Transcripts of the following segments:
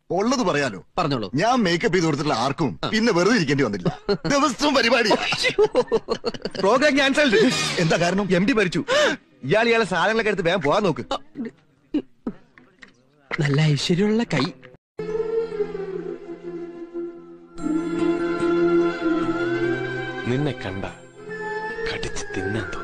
ഉള്ളത് പറയാലോ പറഞ്ഞോളൂ ഞാൻ മേക്കപ്പ് ചെയ്ത് കൊടുത്തിട്ടുള്ള ആർക്കും പിന്നെ വെറുതെ ഇരിക്കേണ്ടി വന്നില്ല ദിവസവും പരിപാടി പ്രോഗ്രാം ക്യാൻസൽഡ് എന്താ കാരണം എം ഡി ഭരിച്ചു ഇയാൾ ഇയാളെ സാധനങ്ങളൊക്കെ എടുത്ത് വേഗം പോകാൻ നോക്ക് നല്ല ഐശ്വര്യമുള്ള കൈ നിന്നെ കണ്ട കടിച്ച് തിന്നാൻ തോന്നും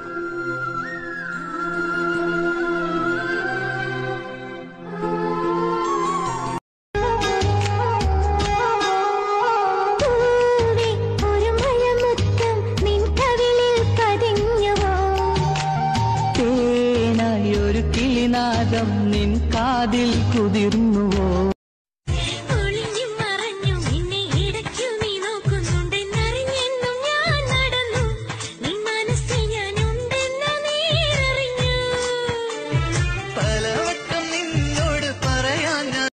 പൂവേ ഒരു മഴമുത്തം നിൻ കവിളിൽ പതിഞ്ഞുവോ തേനായി ഒരു കിളിനാദം നിൻ കാതിൽ കുതിർന്നുവോ ഒളിഞ്ഞും മറഞ്ഞും നിന്നെ ഇടയ്ക്കു നീ നോക്കുന്നുണ്ടെന്നറിഞ്ഞെന്നും ഞാൻ നടന്നു നിൻ മനസ്സിൽ ഞാനുണ്ടെന്ന നീരറിഞ്ഞു പലവട്ടം നിന്നോട് പറയാൻ ഞാൻ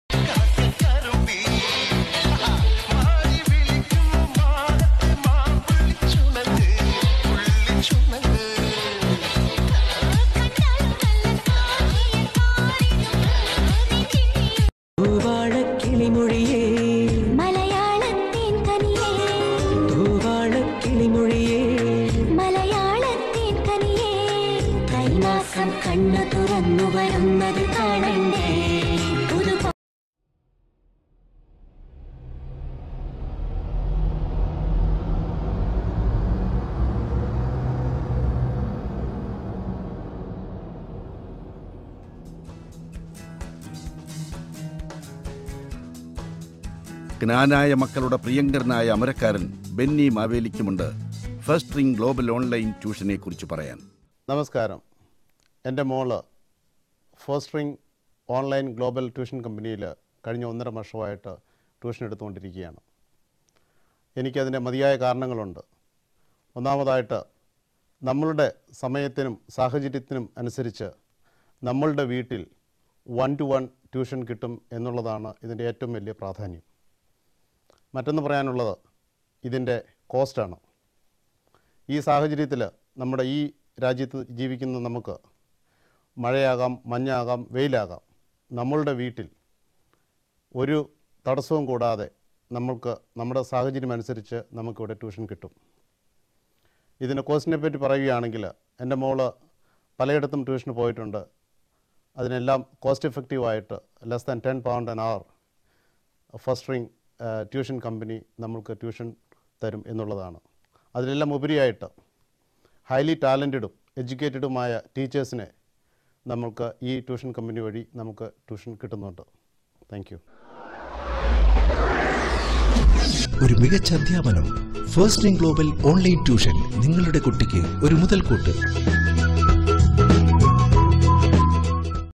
തൂവാഴക്കിളിമൊഴിയേ മലയാളത്തിൻ കനിയേ തൂവാഴക്കിളിമൊഴിയേ മലയാളത്തിൻ കനിയേ കൈമാസം കണ്ണു തുറന്നു വരുന്നത് കാണണ്ടേ പുതു ജ്ഞാനായ മക്കളുടെ പ്രിയങ്കരനായ അമരക്കാരൻ ബെന്നി മാവേലിക്കുമുണ്ട് ഫസ്റ്റ് റിംഗ് ഗ്ലോബൽ ഓൺലൈൻ ട്യൂഷനെ കുറിച്ച് പറയാൻ നമസ്കാരം എൻ്റെ മോള് ഫോസ്റ്ററിങ് ഓൺലൈൻ ഗ്ലോബൽ ട്യൂഷൻ കമ്പനിയിൽ കഴിഞ്ഞ ഒന്നര വർഷമായിട്ട് ട്യൂഷൻ എടുത്തുകൊണ്ടിരിക്കുകയാണ് എനിക്കതിൻ്റെ മതിയായ കാരണങ്ങളുണ്ട് ഒന്നാമതായിട്ട് നമ്മളുടെ സമയത്തിനും സാഹചര്യത്തിനും അനുസരിച്ച് നമ്മളുടെ വീട്ടിൽ വൺ ടു വൺ ട്യൂഷൻ കിട്ടും എന്നുള്ളതാണ് ഇതിൻ്റെ ഏറ്റവും വലിയ പ്രാധാന്യം മറ്റൊന്ന് പറയാനുള്ളത് ഇതിൻ്റെ കോസ്റ്റാണ് ഈ സാഹചര്യത്തിൽ നമ്മുടെ ഈ രാജ്യത്ത് ജീവിക്കുന്ന നമുക്ക് മഴയാകാം മഞ്ഞാകാം വെയിലാകാം നമ്മളുടെ വീട്ടിൽ ഒരു തടസ്സവും കൂടാതെ നമ്മൾക്ക് നമ്മുടെ സാഹചര്യം അനുസരിച്ച് നമുക്കിവിടെ ട്യൂഷൻ കിട്ടും ഇതിൻ്റെ കോസ്റ്റിനെ പറ്റി പറയുകയാണെങ്കിൽ എൻ്റെ മോള് പലയിടത്തും ട്യൂഷന് പോയിട്ടുണ്ട് അതിനെല്ലാം കോസ്റ്റ് എഫക്റ്റീവായിട്ട് less than ten pound an hour first ring tuition company നമ്മൾക്ക് ട്യൂഷൻ തരും എന്നുള്ളതാണ് അതിലെല്ലാം ഉപരിയായിട്ട് ഹൈലി ടാലൻറ്റഡും എഡ്യൂക്കേറ്റഡുമായ ടീച്ചേഴ്സിനെ നമുക്ക് ഈ ട്യൂഷൻ കമ്പനി വഴി നമുക്ക് ട്യൂഷൻ കിട്ടുന്നുണ്ട് താങ്ക് യു ഒരു മികച്ച അധ്യാപനം first in global online tuition നിങ്ങളുടെ കുട്ടിക്ക് ഒരു മുതൽക്കൂട്ട്